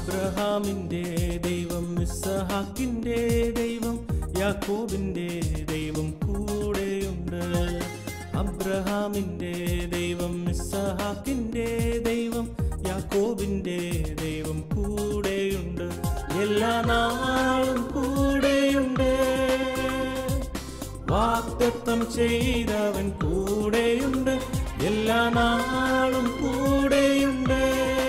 അബ്രഹാമിന്റെ ദൈവം ഇസഹാക്കിന്റെ ദൈവം യാക്കോബിന്റെ ദൈവം കൂടെയുണ്ട് അബ്രഹാമിന്റെ ദൈവം ഇസഹാക്കിന്റെ ദൈവം യാക്കോബിന്റെ ദൈവം കൂടെയുണ്ട് എല്ലാ നാളും കൂടെയുണ്ട് വാക്തത്വം ചെയ്തവൻ കൂടെയുണ്ട് എല്ലാ നാളും കൂടെയുണ്ട്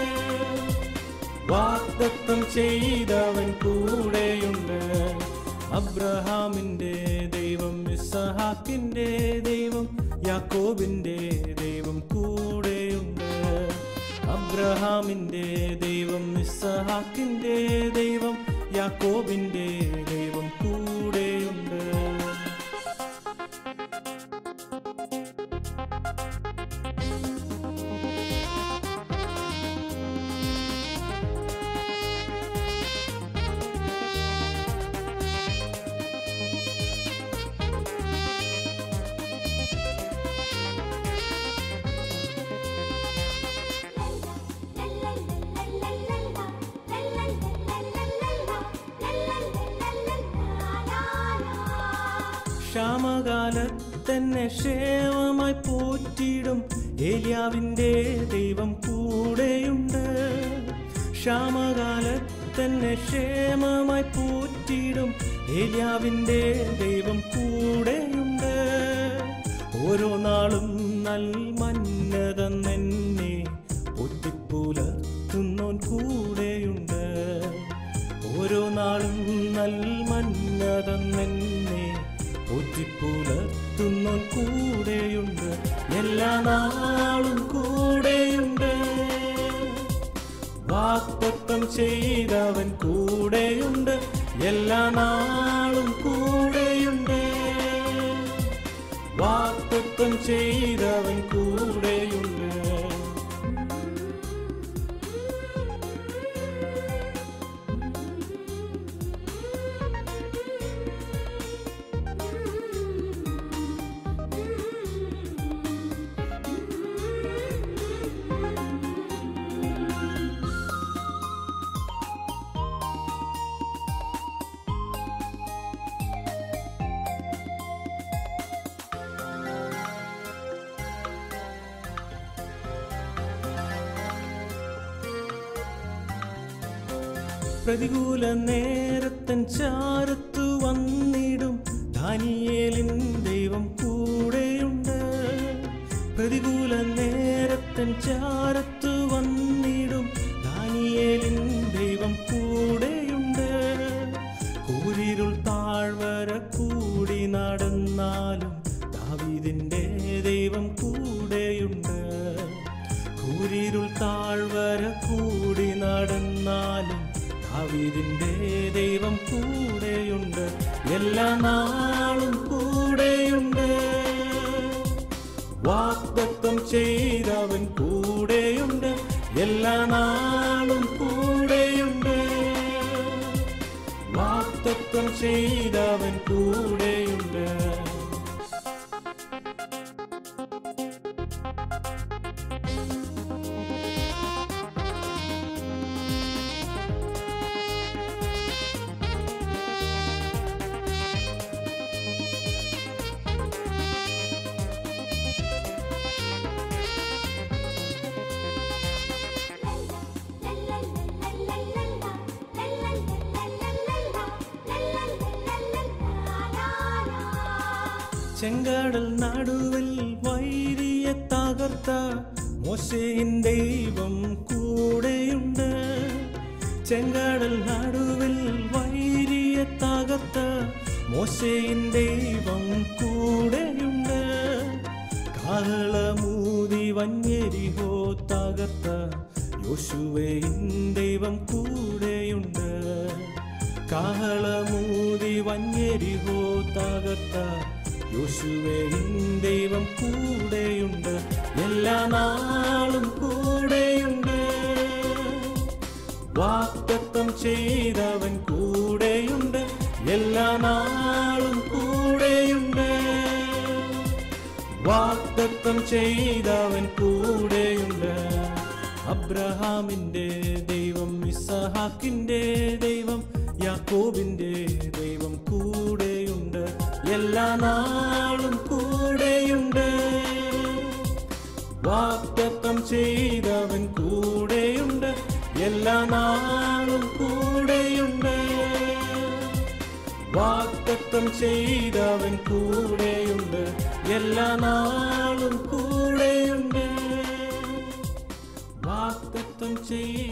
വാക്തത്വം ചെയ്തവൻ കൂടെയുണ്ട് അബ്രഹാമിന്റെ ദൈവം ഇസഹാക്കിന്റെ ദൈവം യാക്കോബിന്റെ ദൈവം കൂടെയുണ്ട് അബ്രഹാമിന്റെ ദൈവം ഇസഹാക്കിന്റെ ദൈവം യാക്കോബിന്റെ ദൈവം കൂടെയുണ്ട് ക്ഷാമകാലത്തന്നെ ക്ഷേമമായി പോറ്റിടും ഏലിയാവിൻ്റെ ദൈവം കൂടെയുണ്ട് ക്ഷാമകാലത്തന്നെ ക്ഷേമമായി പോറ്റിടും ഏലിയാവിൻ്റെ ദൈവം കൂടെയുണ്ട് ഓരോ നാളും നൽമന്നത തന്നെ പൊട്ടിപ്പുലർത്തുന്നോൻ കൂടെയുണ്ട് ഓരോ നാളും നൽമന്നതം തന്നെ ഒറ്റിപ്പുലർത്തുന്നോൻ കൂടെയുണ്ട് എല്ലാ നാളും കൂടെയുണ്ട് വാക്തത്വം ചെയ്തവൻ കൂടെയുണ്ട് എല്ലാ നാളും കൂടെയുണ്ട് വാക്തത്വം ചെയ്തവൻ കൂടെയുണ്ട് പ്രതികൂല നേരത്തൻ ചാരത്തു വന്നിടും ദാനിയേലിൻ ദൈവം കൂടെയുണ്ട് പ്രതികൂല നേരത്തൻ ചാരത്തു വന്നിടും ദാനിയേലിൻ ദൈവം കൂടെയുണ്ട് കൂരിരുൾ താഴ്വര കൂടി നടന്നാലും ദാവീദിന്റെ ദൈവം കൂടെയുണ്ട് കൂരിരുൾ താഴ്വര കൂടി നടന്നാലും ദാവീദിന്റെ ദൈവം കൂടെയുണ്ട് എല്ലാ നാളും കൂടെയുണ്ട് വാക്തത്വം ചെയ്തവൻ കൂടെയുണ്ട് എല്ലാ നാളും കൂടെയുണ്ട് വാക്തത്വം ചെയ്തവൻ കൂടെയുണ്ട് ചെങ്കടൽ നടുവിൽ വൈരിയെ തകർത്ത മോശയിൻ ദൈവം കൂടെയുണ്ട് ചെങ്കടൽ നടുവിൽ വൈരിയെ തകർത്ത മോശയിൻ ദൈവം കൂടെയുണ്ട് കാഹളമൂതി വന്യരിഹോ തകർത്ത യോശുവയിൻ ദൈവം കൂടെയുണ്ട് കാഹളമൂതി വന്യരിഹോ തകർത്ത യോശുവയിൻ ദൈവം കൂടെയുണ്ട് എല്ലാ നാളും കൂടെയുണ്ട് വാക്തത്വം ചെയ്തവൻ കൂടെയുണ്ട് എല്ലാ നാളും കൂടെയുണ്ട് വാക്തത്വം ചെയ്തവൻ കൂടെയുണ്ട് അബ്രഹാമിന്റെ ദൈവം ഇസഹാക്കിന്റെ ദൈവം യാക്കോബിന്റെ ദൈവം കൂടെയുണ്ട് എല്ലാ നാളും കൂടെയുണ്ട് വാക്തത്വം ചെയ്തവൻ കൂടെയുണ്ട് എല്ലാ നാളും കൂടെയുണ്ട് വാക്തത്വം ചെയ്തവൻ കൂടെയുണ്ട് എല്ലാ നാളും കൂടെയുണ്ട് വാക്തത്വം ചെയ്ത